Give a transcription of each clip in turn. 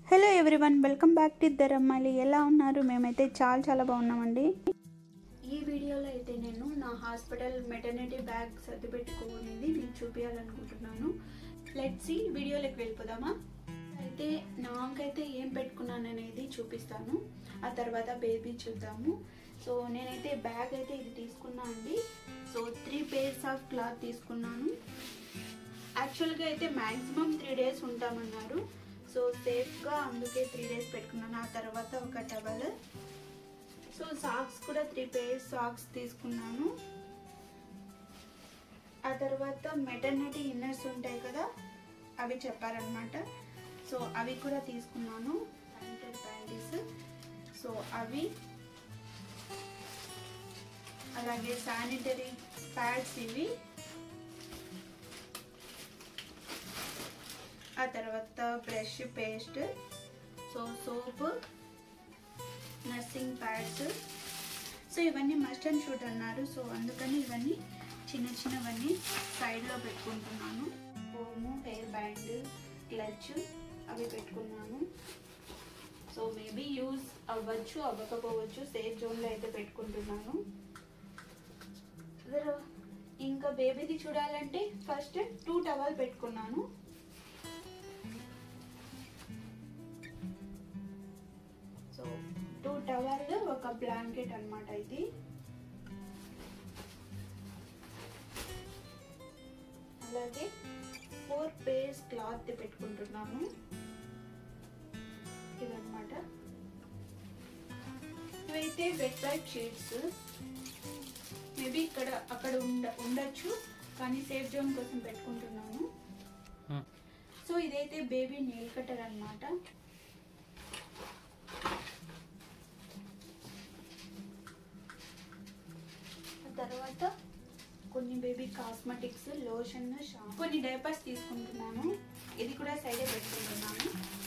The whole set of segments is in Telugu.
hello everyone welcome back to ఇద్దరు అమ్మాయిలు ఎలా ఉన్నారు మేమైతే చాలా చాలా బాగున్నామండి ఈ వీడియోలో అయితే నేను నా హాస్పిటల్ మెటర్నిటీ బ్యాగ్ సర్ది పెట్టుకునేది మీకు చూపించాలనుకుంటున్నాను లెట్స్ వీడియోలోకి వెళ్ళిపోదామా అయితే నాకైతే ఏం పెట్టుకున్నాను అనేది చూపిస్తాను ఆ తర్వాత బేబీ చూద్దాము సో నేనైతే బ్యాగ్ అయితే ఇది తీసుకున్నా అండి so three pairs of cloth తీసుకున్నాను యాక్చువల్గా అయితే మ్యాక్సిమం త్రీ డేస్ ఉంటామన్నారు సో సేఫ్గా అందుకే త్రీ డేస్ పెట్టుకున్నాను ఆ తర్వాత ఒక టవల్ సో సాక్స్ కూడా త్రీ పేర్స్ సాక్స్ తీసుకున్నాను ఆ తర్వాత మెటర్నిటీ ఇన్నర్స్ ఉంటాయి కదా అవి చెప్పారనమాట సో అవి కూడా తీసుకున్నాను శానిటరీ ప్యాంటీస్ సో అవి అలాగే శానిటరీ ప్యాడ్స్ ఇవి ఆ తర్వాత brush paste so soap nursing pads so ఇవన్నీ మస్ట్ అండ్ షూట్ అన్నారు సో అందుకని ఇవన్నీ చిన్న చిన్నవన్నీ సైడ్లో పెట్టుకుంటున్నాను హోము హెయిర్ బ్యాండ్ క్లచ్ అవి పెట్టుకున్నాను సో మేబీ యూజ్ అవ్వచ్చు అవ్వకపోవచ్చు సేఫ్ జోన్లో అయితే పెట్టుకుంటున్నాను ఇంకా బేబీది చూడాలంటే ఫస్ట్ టూ టవల్ పెట్టుకున్నాను సో టూ టవల్ ఒక బ్లాంకెట్ అనమాట ఇది అలాగే ఫోర్ పేర్స్ క్లాత్ పెట్టుకుంటున్నాను ఇదన్నమాట ఇవైతే వెట్ వైప్ షీట్స్ మేబీ ఇక్కడ అక్కడ ఉండ ఉండొచ్చు కానీ సేఫ్ జోన్ కోసం పెట్టుకుంటున్నాను సో ఇదైతే బేబీ నెయిల్ కట్టర్ అనమాట తర్వాత కొన్ని బేబీ కాస్మెటిక్స్ లోషన్ షాంపూ కొన్ని డైపర్స్ తీసుకుంటున్నాను ఇది కూడా సైడే పెట్టుకుంటున్నాను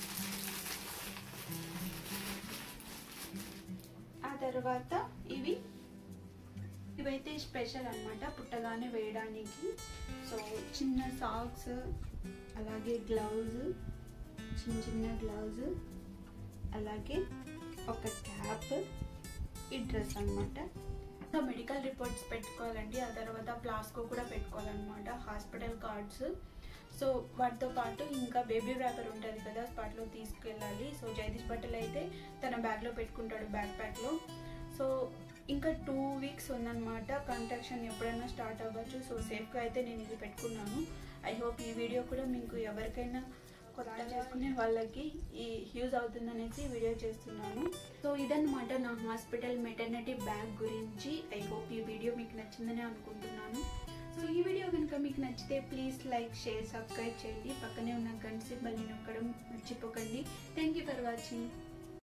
ఆ తర్వాత ఇవి ఇవైతే స్పెషల్ అనమాట పుట్టగానే వేయడానికి సో చిన్న సాక్స్ అలాగే గ్లౌజ్ చిన్న చిన్న గ్లౌజ్ అలాగే ఒక క్యాప్ ఈ డ్రెస్ అనమాట ఇంకా మెడికల్ రిపోర్ట్స్ పెట్టుకోవాలండి ఆ తర్వాత ప్లాస్కో కూడా పెట్టుకోవాలన్నమాట హాస్పిటల్ కార్డ్స్ సో వాటితో పాటు ఇంకా బేబీ ర్యాపర్ ఉంటుంది కదా స్పాట్లో తీసుకెళ్ళాలి సో జగదీష్ బట్టలు అయితే తన బ్యాగ్లో పెట్టుకుంటాడు బ్యాక్ ప్యాక్లో సో ఇంకా టూ వీక్స్ ఉందన్నమాట కంట్రక్షన్ ఎప్పుడైనా స్టార్ట్ అవ్వచ్చు సో సేఫ్గా అయితే నేను ఇది పెట్టుకున్నాను ఐ హోప్ ఈ వీడియో కూడా మీకు ఎవరికైనా కొత్త చేసుకునే వాళ్ళకి ఈ యూజ్ అవుతుందనేసి వీడియో చేస్తున్నాను సో ఇదన్నమాట నా హాస్పిటల్ మెటర్నిటీ బ్యాగ్ గురించి ఐ హోప్ ఈ వీడియో మీకు నచ్చిందని అనుకుంటున్నాను సో ఈ వీడియో కనుక మీకు నచ్చితే ప్లీజ్ లైక్ షేర్ సబ్స్క్రైబ్ చేయండి పక్కనే ఉన్న గంట సింబల్ని నొక్కడం మర్చిపోకండి థ్యాంక్ యూ ఫర్ వాచింగ్